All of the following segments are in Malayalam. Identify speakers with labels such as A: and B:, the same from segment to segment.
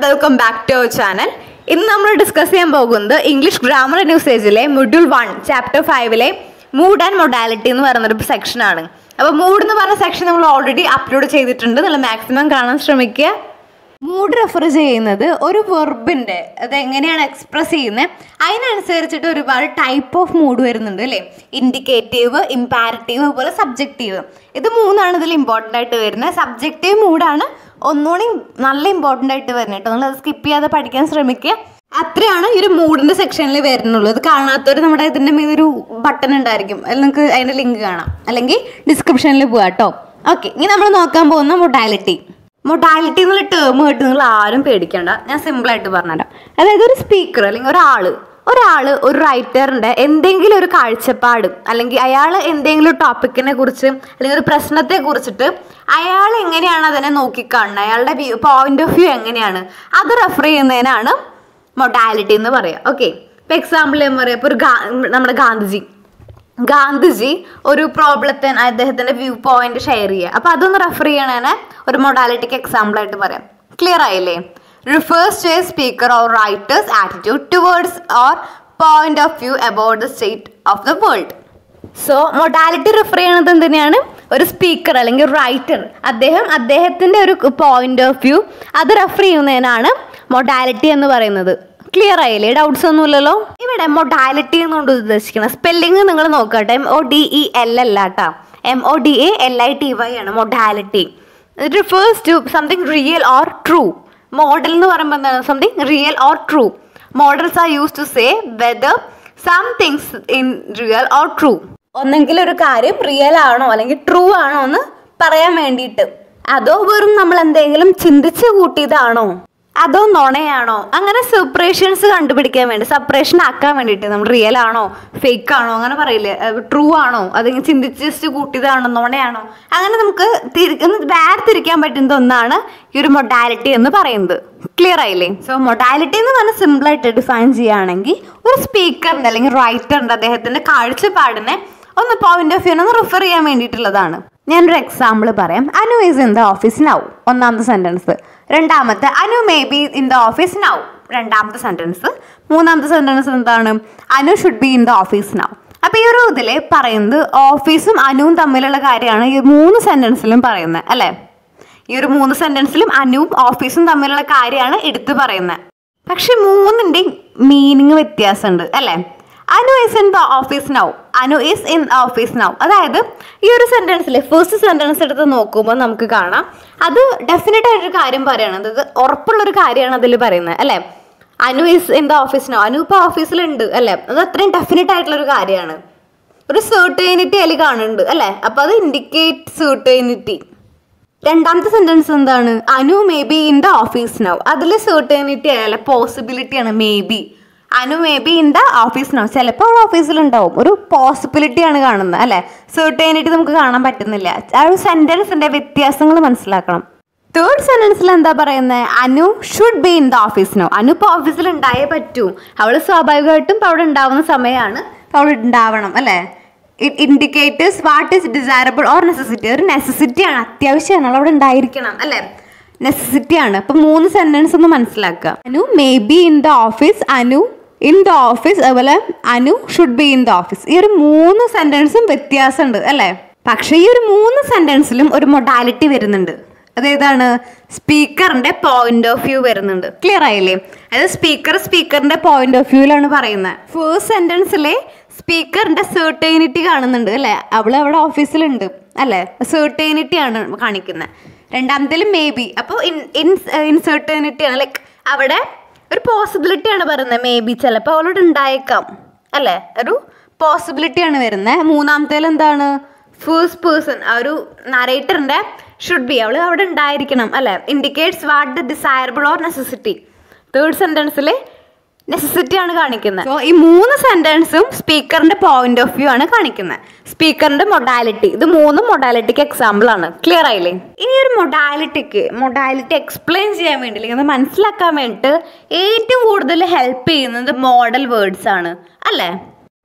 A: welcome back to our channel ഇന്ന് നമ്മൾ ഡിസ്കസ് ചെയ്യാൻ പോകുന്നത് ഇംഗ്ലീഷ് ഗ്രാമർ ആൻഡ് യൂസേജിലെ മൊഡ്യൂൾ വൺ ചാപ്റ്റർ ഫൈവിലെ മൂഡ് ആൻഡ് മൊഡാലിറ്റി എന്ന് പറയുന്നൊരു സെക്ഷനാണ് അപ്പോൾ മൂഡ് എന്ന് പറഞ്ഞ സെക്ഷൻ നമ്മൾ ഓൾറെഡി അപ്ലോഡ് ചെയ്തിട്ടുണ്ട് നിങ്ങൾ മാക്സിമം കാണാൻ ശ്രമിക്കുക മൂഡ് റെഫർ ചെയ്യുന്നത് ഒരു വെർബിൻ്റെ അത് എങ്ങനെയാണ് എക്സ്പ്രസ് ചെയ്യുന്നത് അതിനനുസരിച്ചിട്ട് ഒരുപാട് ടൈപ്പ് ഓഫ് മൂഡ് വരുന്നുണ്ട് അല്ലേ ഇൻഡിക്കേറ്റീവ് ഇമ്പാരറ്റീവ് അതുപോലെ സബ്ജക്റ്റീവ് ഇത് മൂന്നാണ് ഇതിൽ ഇമ്പോർട്ടൻ്റ് ആയിട്ട് വരുന്നത് സബ്ജക്റ്റീവ് മൂഡാണ് ഒന്നുകൂടി നല്ല ഇമ്പോർട്ടൻ്റ് ആയിട്ട് വരുന്നത് കേട്ടോ നിങ്ങൾ അത് സ്കിപ്പ് ചെയ്യാതെ പഠിക്കാൻ ശ്രമിക്കുക അത്രയാണ് ഈ ഒരു മൂഡിൻ്റെ സെക്ഷനിൽ വരുന്നുള്ളൂ ഇത് കാണാത്തവർ നമ്മുടെ ഇതിൻ്റെ മീതെ ഒരു ബട്ടൺ ഉണ്ടായിരിക്കും അതിൽ നിങ്ങൾക്ക് അതിൻ്റെ ലിങ്ക് കാണാം അല്ലെങ്കിൽ ഡിസ്ക്രിപ്ഷനിൽ പോകാം കേട്ടോ ഓക്കെ ഇനി നമ്മൾ നോക്കാൻ പോകുന്ന മൊഡാലിറ്റി മൊഡാലിറ്റി എന്നുള്ള ടേം കേട്ട് നിങ്ങൾ ആരും പേടിക്കണ്ട ഞാൻ സിമ്പിളായിട്ട് പറഞ്ഞുതരാം അതായത് ഒരു സ്പീക്കർ അല്ലെങ്കിൽ ഒരാൾ ഒരാൾ ഒരു റൈറ്ററിൻ്റെ എന്തെങ്കിലും ഒരു കാഴ്ചപ്പാട് അല്ലെങ്കിൽ അയാൾ എന്തെങ്കിലും ഒരു ടോപ്പിക്കിനെ കുറിച്ച് അല്ലെങ്കിൽ ഒരു പ്രശ്നത്തെ കുറിച്ചിട്ട് അയാൾ എങ്ങനെയാണ് അതിനെ നോക്കിക്കാണുന്നത് അയാളുടെ വ്യൂ പോയിന്റ് ഓഫ് വ്യൂ എങ്ങനെയാണ് അത് റെഫർ ചെയ്യുന്നതിനാണ് മൊഡാലിറ്റി എന്ന് പറയുക ഓക്കെ ഇപ്പം എക്സാമ്പിൾ ഞാൻ പറയാം ഇപ്പോൾ ഒരു ഗാ നമ്മുടെ ഗാന്ധിജി ഗാന്ധിജി ഒരു പ്രോബ്ലത്തിന് അദ്ദേഹത്തിന്റെ വ്യൂ പോയിന്റ് ഷെയർ ചെയ്യുക അപ്പൊ അതൊന്ന് റെഫർ ചെയ്യണേനെ ഒരു മൊഡാലിറ്റിക്ക് എക്സാമ്പിൾ ആയിട്ട് പറയാം ക്ലിയർ ആയില്ലേ refers to a speaker or writer's attitude towards or point of view about the state of the world so modality refer ചെയ്യണത് എന്തിനാണ് ഒരു സ്പീക്കർ അല്ലെങ്കിൽ റൈറ്റർ അദ്ദേഹം അദ്ദേഹത്തിന്റെ ഒരു പോയിന്റ് ഓഫ് വ്യൂ അത് റെഫർ ചെയ്യുന്നതിനാണ് മൊഡാലിറ്റി എന്ന് പറയുന്നത് ക്ലിയർ ആയില്ലേ ഡൗട്ട്സ് ഒന്നുമില്ലല്ലോ ഇവിടെ മൊഡാലിറ്റി എന്നുകൊണ്ട് ഉദ്ദേശിക്കുന്നത് സ്പെല്ലിംഗ് നിങ്ങൾ നോക്കട്ടെ M O D E L അല്ല കേട്ടോ M O D A L I T Y ആണ് modality it refers to something real or true modal എന്ന് പറയുമ്പോൾ എന്താണ് something real or true modals are use to say whether some things in real or true ഒന്നെങ്കിൽ ഒരു കാര്യം റിയൽ ആണോ അല്ലെങ്കിൽ ട്രൂ ആണോ എന്ന് പറയാൻ വേണ്ടിയിട്ട് അതോ വെറും നമ്മൾ എന്തെങ്കിലും ചിന്തിച്ച് കൂട്ടിയതാണോ അതോ നുണയാണോ അങ്ങനെ സെപ്പറേഷൻസ് കണ്ടുപിടിക്കാൻ വേണ്ടി സെപ്പറേഷൻ ആക്കാൻ വേണ്ടിയിട്ട് നമ്മൾ റിയൽ ആണോ ഫേക്ക് ആണോ അങ്ങനെ പറയില്ലേ ട്രൂ ആണോ അതിങ്ങനെ ചിന്തിച്ച് ജസ്റ്റ് കൂട്ടിയതാണോ നുണയാണോ അങ്ങനെ നമുക്ക് തിരിക്കുന്ന വേർതിരിക്കാൻ പറ്റുന്ന ഒന്നാണ് ഈ ഒരു മൊഡാലിറ്റി എന്ന് പറയുന്നത് ക്ലിയർ ആയില്ലേ സോ മൊഡാലിറ്റി എന്ന് പറഞ്ഞാൽ സിമ്പിളായിട്ട് ഡിഫൈൻ ചെയ്യുകയാണെങ്കിൽ ഒരു സ്പീക്കറിൻ്റെ അല്ലെങ്കിൽ റൈറ്ററിൻ്റെ അദ്ദേഹത്തിൻ്റെ കാഴ്ചപ്പാടിനെ ഒന്ന് പോയിന്റ് ഓഫ് വ്യൂ ഒന്ന് റിഫർ ചെയ്യാൻ വേണ്ടിയിട്ടുള്ളതാണ് ഞാനൊരു എക്സാമ്പിൾ പറയാം Anu is in the office now ഒന്നാമത്തെ സെൻറ്റൻസ് രണ്ടാമത്തെ Anu may be in the office now രണ്ടാമത്തെ സെൻറ്റൻസ് മൂന്നാമത്തെ സെൻറ്റൻസ് എന്താണ് Anu should be in the office now അപ്പോൾ ഈ ഒരു ഇതിൽ പറയുന്നത് ഓഫീസും അനുവും തമ്മിലുള്ള കാര്യമാണ് ഈ മൂന്ന് സെൻറ്റൻസിലും പറയുന്നത് അല്ലേ ഈ ഒരു മൂന്ന് സെൻറ്റൻസിലും അനുവും ഓഫീസും തമ്മിലുള്ള കാര്യമാണ് എടുത്തു പറയുന്നത് പക്ഷെ മൂന്നിൻ്റെയും മീനിങ് വ്യത്യാസമുണ്ട് അല്ലേ Anu is in the office now Anu is in office now അതായത് ഈ ഒരു സെൻറ്റൻസിൽ ഫസ്റ്റ് സെൻറ്റൻസ് എടുത്ത് നോക്കുമ്പോൾ നമുക്ക് കാണാം അത് ഡെഫിനറ്റ് ആയിട്ടൊരു കാര്യം പറയണം അതായത് ഉറപ്പുള്ളൊരു കാര്യമാണ് അതിൽ പറയുന്നത് അല്ലേ Anu is in the office now Anu ഇപ്പോൾ ഓഫീസിലുണ്ട് അല്ലേ അത് അത്രയും ഡെഫിനറ്റ് ആയിട്ടുള്ളൊരു കാര്യമാണ് ഒരു സെർട്ടേണിറ്റി അതിൽ കാണുന്നുണ്ട് അല്ലേ അപ്പോൾ അത് ഇൻഡിക്കേറ്റ് സെർട്ടേണിറ്റി രണ്ടാമത്തെ സെൻറ്റൻസ് എന്താണ് Anu may be in the office now അതിൽ സെർട്ടേണിറ്റി അല്ല പോസിബിലിറ്റി ആണ് may be Anu may be in the office now ചിലപ്പോൾ അവൾ ഓഫീസിലുണ്ടാവും ഒരു പോസിബിലിറ്റി ആണ് കാണുന്നത് അല്ലേ സെർട്ടേണിറ്റി നമുക്ക് കാണാൻ പറ്റുന്നില്ല ആ ഒരു സെൻറ്റൻസിൻ്റെ വ്യത്യാസങ്ങൾ മനസ്സിലാക്കണം തേർഡ് സെൻറ്റൻസിൽ എന്താ പറയുന്നത് Anu should be in the office now Anu ഇപ്പോൾ ഓഫീസിൽ ഉണ്ടായേ പറ്റൂ അവൾ സ്വാഭാവികമായിട്ടും ഇപ്പോൾ അവിടെ ഉണ്ടാവുന്ന സമയമാണ് ഇപ്പോൾ അവിടെ ഉണ്ടാവണം അല്ലേ it indicators what is desirable or necessity ഒരു നെസസിറ്റി ആണ് അത്യാവശ്യമാണ് അവൾ അവിടെ ഉണ്ടായിരിക്കണം അല്ലേ നെസസിറ്റി ആണ് അപ്പം മൂന്ന് സെൻറ്റൻസ് ഒന്ന് മനസ്സിലാക്കുക Anu may be in the office Anu in the office അതുപോലെ Anu should be in the office ഈ ഒരു മൂന്ന് സെൻറ്റൻസും വ്യത്യാസമുണ്ട് അല്ലേ പക്ഷേ ഈ ഒരു മൂന്ന് സെൻറ്റൻസിലും ഒരു മൊഡാലിറ്റി വരുന്നുണ്ട് അതേതാണ് സ്പീക്കറിന്റെ പോയിന്റ് ഓഫ് വ്യൂ വരുന്നുണ്ട് ക്ലിയർ ആയില്ലേ അതായത് സ്പീക്കർ സ്പീക്കറിന്റെ പോയിന്റ് ഓഫ് വ്യൂവിലാണ് പറയുന്നത് ഫസ്റ്റ് സെന്റൻസിലെ സ്പീക്കറിന്റെ സെർട്ടേണിറ്റി കാണുന്നുണ്ട് അല്ലേ അവൾ അവിടെ ഓഫീസിലുണ്ട് അല്ലേ സെർട്ടേണിറ്റി ആണ് കാണിക്കുന്നത് രണ്ടാമത്തേലും മേ ബി അപ്പോൾ ഇൻ ഇൻ ഇൻസെർട്ടേണിറ്റി ആണ് ലൈക്ക് അവിടെ ഒരു പോസിബിലിറ്റി ആണ് പറയുന്നത് മേ ബി ചിലപ്പോൾ അവളോട് ഉണ്ടായേക്കാം അല്ലേ ഒരു പോസിബിലിറ്റി ആണ് വരുന്നത് മൂന്നാമത്തേൽ എന്താണ് ഫേസ്റ്റ് പേഴ്സൺ ആ ഒരു നറേറ്ററിന്റെ ഷുഡ് ബി അവൾ അവിടെ ഉണ്ടായിരിക്കണം അല്ലേ indicates what the desirable or necessity third സെന്റൻസിൽ നെസസിറ്റി ആണ് കാണിക്കുന്നത് സോ ഈ മൂന്ന് സെന്റൻസും സ്പീക്കറിന്റെ പോയിന്റ് ഓഫ് വ്യൂ ആണ് കാണിക്കുന്നത് സ്പീക്കറിന്റെ മൊഡാലിറ്റി ഇത് മൂന്നും മൊഡാലിറ്റിക്ക് എക്സാമ്പിൾ ആണ് ക്ലിയർ ആയില്ലേ ഇനി ഒരു മൊഡാലിറ്റിക്ക് മൊഡാലിറ്റി എക്സ്പ്ലെയിൻ ചെയ്യാൻ വേണ്ടി അല്ലെങ്കിൽ അത് മനസ്സിലാക്കാൻ വേണ്ടിയിട്ട് ഏറ്റവും കൂടുതൽ ഹെൽപ്പ് ചെയ്യുന്നത് മോഡൽ വേർഡ്സ് ആണ് അല്ലേ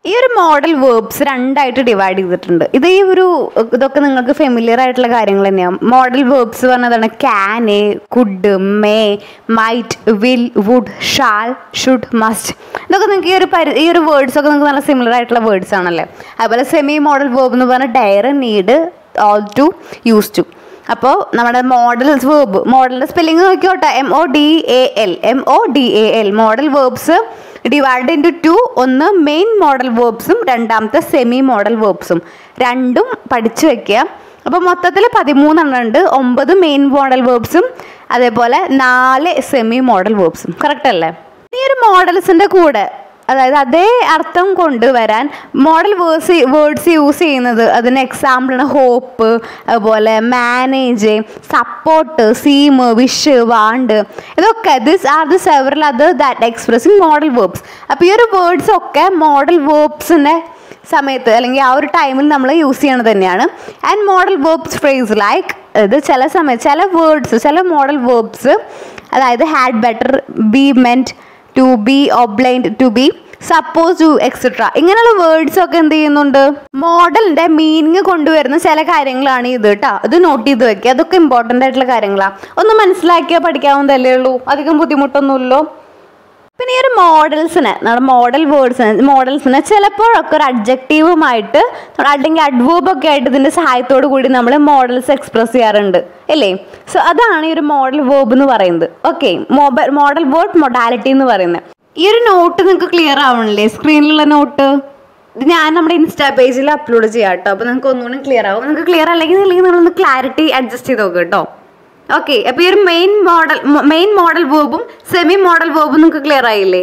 A: ഈ ഒരു മോഡൽ വേർബ്സ് രണ്ടായിട്ട് ഡിവൈഡ് ചെയ്തിട്ടുണ്ട് ഇത് ഈ ഒരു ഇതൊക്കെ നിങ്ങൾക്ക് ഫെമിലിയർ ആയിട്ടുള്ള കാര്യങ്ങൾ തന്നെയാണ് മോഡൽ വേർബ്സ് പറഞ്ഞതാണ് can could may might will would shall should must ഇതൊക്കെ നിങ്ങൾക്ക് ഈ ഒരു പരി ഈ ഒരു വേർഡ്സ് ഒക്കെ നിങ്ങൾക്ക് നല്ല സിമിലർ ആയിട്ടുള്ള വേർഡ്സ് ആണല്ലേ അതുപോലെ സെമി മോഡൽ വേർബ് എന്ന് പറഞ്ഞാൽ dare need ought to use to അപ്പോൾ നമ്മുടെ മോഡൽ വേർബ് മോഡലിൻ്റെ സ്പെല്ലിംഗ് നോക്കിയോട്ടെ M O D A L M O D A L modal verbs divide into two ഒന്ന് മെയിൻ മോഡൽ വേർബ്സും രണ്ടാമത്തെ സെമി മോഡൽ വേർബ്സും രണ്ടും പഠിച്ചു വെക്കുക അപ്പോൾ മൊത്തത്തിൽ പതിമൂന്നെണ്ണം ഉണ്ട് ഒമ്പത് മെയിൻ മോഡൽ വേർബ്സും അതേപോലെ നാല് സെമി മോഡൽ വേർബ്സും കറക്റ്റ് അല്ലേ ഈ ഒരു മോഡൽസിൻ്റെ കൂടെ അതായത് അതേ അർത്ഥം കൊണ്ടുവരാൻ മോഡൽ വേഴ്സ് വേർഡ്സ് യൂസ് ചെയ്യുന്നത് അതിന് എക്സാമ്പിളാണ് ഹോപ്പ് അതുപോലെ manage support seem wish want ഇതൊക്കെ this are the several other that expressing modal verbs അപ്പോൾ ഈ ഒരു വേർഡ്സ് ഒക്കെ മോഡൽ വേർബ്സിൻ്റെ സമയത്ത് അല്ലെങ്കിൽ ആ ഒരു ടൈമിൽ നമ്മൾ യൂസ് ചെയ്യണത് തന്നെയാണ് and modal verbs phrase like ഇത് ചില സമയത്ത് ചില വേർഡ്സ് ചില മോഡൽ വേർബ്സ് അതായത് had better be meant to be obliged to be suppose to etcetera ഇങ്ങനെയുള്ള വേർഡ്സ് ഒക്കെ എന്ത് ചെയ്യുന്നുണ്ട് മോഡലിന്റെ മീനിങ് കൊണ്ടുവരുന്ന ചില കാര്യങ്ങളാണ് ഇത് കേട്ടോ ഇത് നോട്ട് ചെയ്ത് വെക്കുക അതൊക്കെ ഇമ്പോർട്ടൻ്റ് ആയിട്ടുള്ള കാര്യങ്ങളാണ് ഒന്ന് മനസ്സിലാക്കിയാൽ പഠിക്കാവുന്നതല്ലേ ഉള്ളൂ അധികം ബുദ്ധിമുട്ടൊന്നുമില്ലല്ലോ പിന്നെ ഈ ഒരു മോഡൽസിന് നമ്മുടെ മോഡൽ വേർഡ്സിന് മോഡൽസിന് ചിലപ്പോഴൊക്കെ ഒരു അഡ്ജക്റ്റീവുമായിട്ട് അല്ലെങ്കിൽ അഡ്വേബ് ഒക്കെ ആയിട്ട് ഇതിൻ്റെ സഹായത്തോടു കൂടി നമ്മൾ മോഡൽസ് എക്സ്പ്രസ് ചെയ്യാറുണ്ട് അല്ലേ സോ അതാണ് ഈ ഒരു മോഡൽ വേർബ് എന്ന് പറയുന്നത് ഓക്കെ മോഡൽ വേർഡ് മൊഡാലിറ്റി എന്ന് പറയുന്നത് ഈ ഒരു നോട്ട് നിങ്ങൾക്ക് ക്ലിയർ ആവണില്ലേ സ്ക്രീനിലുള്ള നോട്ട് ഇത് ഞാൻ നമ്മുടെ ഇൻസ്റ്റാ പേജിൽ അപ്ലോഡ് ചെയ്യാം കേട്ടോ അപ്പോൾ നിങ്ങൾക്ക് ഒന്നുകൂടി ക്ലിയർ ആവും നിങ്ങൾക്ക് ക്ലിയർ അല്ലെങ്കിൽ അല്ലെങ്കിൽ നിങ്ങളൊന്ന് ക്ലാരിറ്റി അഡ്ജസ്റ്റ് ചെയ്ത് നോക്കുക കേട്ടോ ഓക്കെ അപ്പോൾ ഈ ഒരു മെയിൻ മോഡൽ മെയിൻ മോഡൽ വേർബും സെമി മോഡൽ വേർബും നിങ്ങൾക്ക് ക്ലിയർ ആയില്ലേ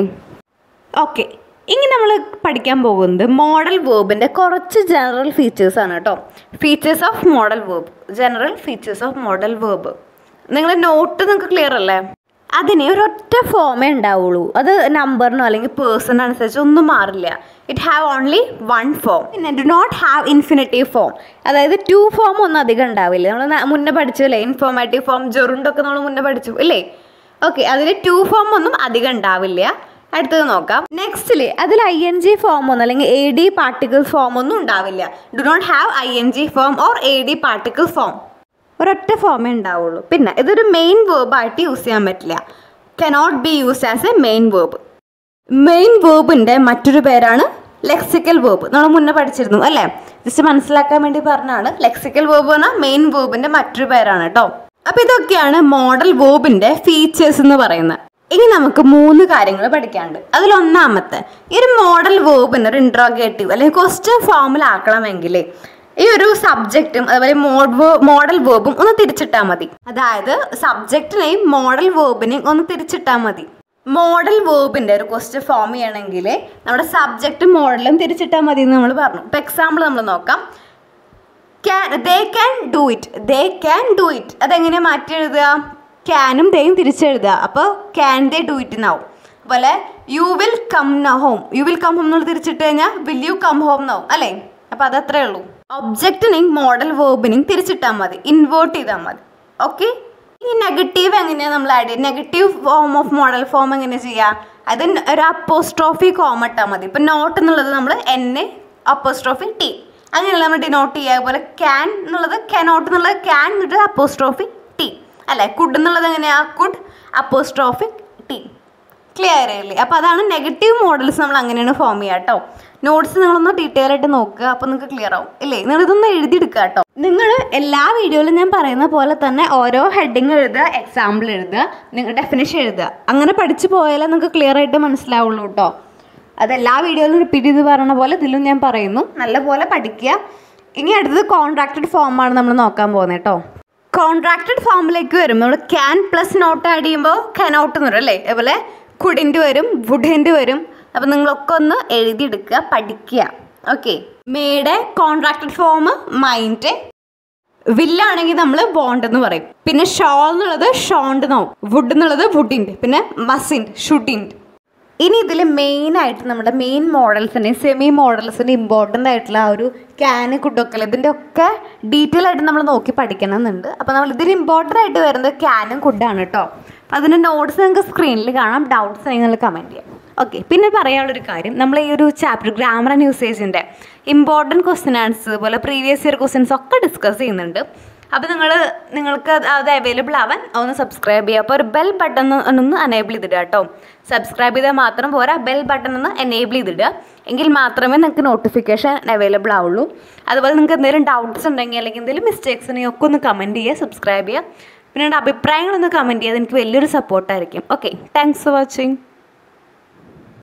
A: ഓക്കെ ഇനി നമ്മൾ പഠിക്കാൻ പോകുന്നത് മോഡൽ വേർബിൻ്റെ കുറച്ച് ജനറൽ ഫീച്ചേഴ്സ് ആണ് കേട്ടോ features of modal verb general features of modal verb നിങ്ങളുടെ നോട്ട് നിങ്ങൾക്ക് ക്ലിയർ അല്ലേ അതിന് ഒരൊറ്റ ഫോമേ ഉണ്ടാവുള്ളൂ അത് നമ്പറിനോ അല്ലെങ്കിൽ പേഴ്സൺ അനുസരിച്ച് ഒന്നും മാറില്ല it have only one form പിന്നെ do not have infinitive form അതായത് ടു ഫോം ഒന്നും അധികം ഉണ്ടാവില്ല നമ്മൾ മുന്നേ പഠിച്ചു അല്ലേ ഇൻഫോർമേറ്റീവ് ഫോം ജെറുണ്ടൊക്കെ നമ്മൾ മുന്നേ പഠിച്ചു അല്ലേ ഓക്കെ അതിൽ ടു ഫോം ഒന്നും അധികം ഉണ്ടാവില്ല അടുത്തത് നോക്കാം നെക്സ്റ്റിൽ അതിൽ ഐ എൻ ജി ഫോം ഒന്നും അല്ലെങ്കിൽ എ ഡി പാർട്ടിക്കിൾ ഫോം ഒന്നും ഉണ്ടാവില്ല do not have I N G form or E D particle form ഒരൊറ്റ ഫോമേ ഉണ്ടാവുള്ളൂ പിന്നെ ഇതൊരു മെയിൻ വേർബായിട്ട് യൂസ് ചെയ്യാൻ പറ്റില്ല cannot be use as a main verb main വേർബിൻ്റെ മറ്റൊരു പേരാണ് ലെക്സിക്കൽ വേർബ് നമ്മൾ മുന്നേ പഠിച്ചിരുന്നു അല്ലേ ജസ്റ്റ് മനസ്സിലാക്കാൻ വേണ്ടി പറഞ്ഞാണ് ലെക്സിക്കൽ വേർബ് പറഞ്ഞാൽ മെയിൻ വേർബിൻ്റെ മറ്റൊരു പേരാണ് കേട്ടോ അപ്പോൾ ഇതൊക്കെയാണ് മോഡൽ വേർബിൻ്റെ ഫീച്ചേഴ്സ് എന്ന് പറയുന്നത് ഇനി നമുക്ക് മൂന്ന് കാര്യങ്ങൾ പഠിക്കാനുണ്ട് അതിലൊന്നാമത്തെ ഈ ഒരു മോഡൽ വേർബിന് ഒരു ഇൻട്രോഗേറ്റീവ് അല്ലെങ്കിൽ ക്വസ്റ്റ്യൻ ഫോമിലാക്കണമെങ്കിൽ ഈ ഒരു സബ്ജക്റ്റും അതുപോലെ മോഡൽ വേർബും ഒന്ന് തിരിച്ചിട്ടാൽ മതി അതായത് സബ്ജക്റ്റിനെയും മോഡൽ വേർബിനെയും ഒന്ന് തിരിച്ചിട്ടാൽ മതി മോഡൽ വേർബിൻ്റെ ഒരു ക്വസ്റ്റ്യൻ ഫോം ചെയ്യണമെങ്കിൽ നമ്മുടെ സബ്ജക്റ്റും മോഡലും തിരിച്ചിട്ടാൽ മതി എന്ന് നമ്മൾ പറഞ്ഞു ഇപ്പം എക്സാമ്പിൾ നമ്മൾ നോക്കാം can they can do it they can do it അതെങ്ങനെയാണ് മാറ്റി എഴുതുക ക്യാനും ദേയും തിരിച്ചെഴുതുക അപ്പോൾ ക്യാൻ ദേ ഡു ഇറ്റ് എന്നാവും അതുപോലെ you will come home you will come home എന്നുള്ള തിരിച്ചിട്ട് കഴിഞ്ഞാൽ വിൽ യു കം ഹോം എന്നാവും അല്ലേ അപ്പോൾ അതത്രേ ഉള്ളൂ ഒബ്ജക്റ്റിനെയും മോഡൽ വേർബിനെയും തിരിച്ചിട്ടാൽ മതി ഇൻവേർട്ട് ചെയ്താൽ മതി ഓക്കെ ഈ നെഗറ്റീവ് എങ്ങനെയാണ് നമ്മൾ ആഡ് ചെയ്യുക negative form of modal form എങ്ങനെ ചെയ്യുക അത് ഒരു അപ്പോസ്ട്രോഫി കോമ ഇട്ടാൽ മതി ഇപ്പം നോട്ട് എന്നുള്ളത് നമ്മൾ എൻ അപ്പോസ്ട്രോഫി ടി അങ്ങനെയല്ല നമ്മൾ ഡിനോട്ട് ചെയ്യുക അതുപോലെ ക്യാൻ എന്നുള്ളത് കനോട്ട് എന്നുള്ളത് ക്യാൻ എന്നിട്ട് അപ്പോസ്ട്രോഫി ടി അല്ലേ കുഡ് എന്നുള്ളത് എങ്ങനെയാ കുഡ് അപ്പോസ്ട്രോഫി ടി ക്ലിയർ ആയില്ലേ അപ്പോൾ അതാണ് നെഗറ്റീവ് മോഡൽസ് നമ്മൾ അങ്ങനെയാണ് ഫോം ചെയ്യുക കേട്ടോ നോട്ട്സ് നിങ്ങളൊന്ന് ഡീറ്റെയിൽ ആയിട്ട് നോക്കുക അപ്പോൾ നിങ്ങൾക്ക് ക്ലിയർ ആവും ഇല്ലേ നിങ്ങൾ ഇതൊന്ന് എഴുതിയെടുക്കുക കേട്ടോ നിങ്ങൾ എല്ലാ വീഡിയോയിലും ഞാൻ പറയുന്ന പോലെ തന്നെ ഓരോ ഹെഡിങ് എഴുതുക എക്സാമ്പിൾ എഴുതുക നിങ്ങൾ ഡെഫിനേഷൻ എഴുതുക അങ്ങനെ പഠിച്ചു പോയാലേ നിങ്ങൾക്ക് ക്ലിയർ ആയിട്ട് മനസ്സിലാവുള്ളൂ കേട്ടോ അത് എല്ലാ വീഡിയോയിലും റിപ്പീറ്റ് ചെയ്ത് പറയുന്ന പോലെ ഇതിലും ഞാൻ പറയുന്നു നല്ലപോലെ പഠിക്കുക ഇനി അടുത്തത് കോൺട്രാക്റ്റഡ് ഫോമാണ് നമ്മൾ നോക്കാൻ പോകുന്നത് കേട്ടോ കോൺട്രാക്റ്റഡ് ഫോമിലേക്ക് വരും നമ്മൾ ക്യാൻ പ്ലസ് നോട്ട് ആഡ് ചെയ്യുമ്പോൾ കനോട്ട് എന്ന് വരും അല്ലേ അതുപോലെ കുഡിൻ്റെ വരും വുഡിൻ്റെ വരും അപ്പം നിങ്ങളൊക്കെ ഒന്ന് എഴുതിയെടുക്കുക പഠിക്കുക ഓക്കെ മേയുടെ കോൺട്രാക്റ്റഡ് ഫോം മൈൻഡ് വില്ലാണെങ്കിൽ നമ്മൾ ബോണ്ട് എന്ന് പറയും പിന്നെ ഷോൾ എന്നുള്ളത് ഷോണ്ട് എന്നാവും വുഡ് എന്നുള്ളത് വുഡിൻ്റെ പിന്നെ മസിൻഡ് ഷുഡിൻഡ് ഇനി ഇതിൽ മെയിനായിട്ട് നമ്മുടെ മെയിൻ മോഡൽസിൻ്റെയും സെമി മോഡൽസിൻ്റെ ഇമ്പോർട്ടൻ്റ് ആയിട്ടുള്ള ആ ഒരു ക്യാന് കുട്ടൊക്കെ ഇതിൻ്റെ ഒക്കെ ഡീറ്റെയിൽ ആയിട്ട് നമ്മൾ നോക്കി പഠിക്കണം എന്നുണ്ട് അപ്പോൾ നമ്മൾ ഇതിൽ ഇമ്പോർട്ടൻ്റ് ആയിട്ട് വരുന്നത് ക്യാനും കുഡാണ് കേട്ടോ അപ്പോൾ അതിൻ്റെ നോട്ട്സ് നിങ്ങൾക്ക് സ്ക്രീനിൽ കാണാം ഡൗട്ട്സ് ആണെങ്കിൽ നിങ്ങൾ കമൻറ്റ് ചെയ്യാം ഓക്കെ പിന്നെ പറയാനുള്ളൊരു കാര്യം നമ്മൾ ഈ ഒരു ചാപ്റ്റർ ഗ്രാമർ ആൻഡ് യൂസേജിൻ്റെ ഇമ്പോർട്ടൻറ്റ് ക്വസ്റ്റ്യൻ ആൻസേഴ്സ് പോലെ പ്രീവിയസ് ഇയർ ക്വസ്റ്റ്യൻസ് ഒക്കെ ഡിസ്കസ് ചെയ്യുന്നുണ്ട് അപ്പോൾ നിങ്ങൾ നിങ്ങൾക്ക് അത് അത് അവൈലബിൾ ആവാൻ ഒന്ന് സബ്സ്ക്രൈബ് ചെയ്യുക അപ്പോൾ ഒരു ബെൽ ബട്ടൺ ഒന്ന് അനേബിൾ ചെയ്തിടുക കേട്ടോ സബ്സ്ക്രൈബ് ചെയ്താൽ മാത്രം പോരാ ബെൽ ബട്ടൺ ഒന്ന് എനേബിൾ ചെയ്തിടുക എങ്കിൽ മാത്രമേ നിങ്ങൾക്ക് നോട്ടിഫിക്കേഷൻ അവൈലബിൾ ആവുള്ളൂ അതുപോലെ നിങ്ങൾക്ക് എന്തെങ്കിലും ഡൗട്ട്സ് ഉണ്ടെങ്കിൽ അല്ലെങ്കിൽ എന്തെങ്കിലും മിസ്റ്റേക്സ് ഉണ്ടെങ്കിൽ ഒക്കെ ഒന്ന് കമൻറ്റ് ചെയ്യുക സബ്സ്ക്രൈബ് ചെയ്യുക പിന്നെ നിങ്ങളുടെ അഭിപ്രായങ്ങളൊന്ന് കമൻറ്റ് ചെയ്യുക എനിക്ക് വലിയൊരു സപ്പോർട്ടായിരിക്കും ഓക്കെ താങ്ക്സ് ഫോർ വാച്ചിങ്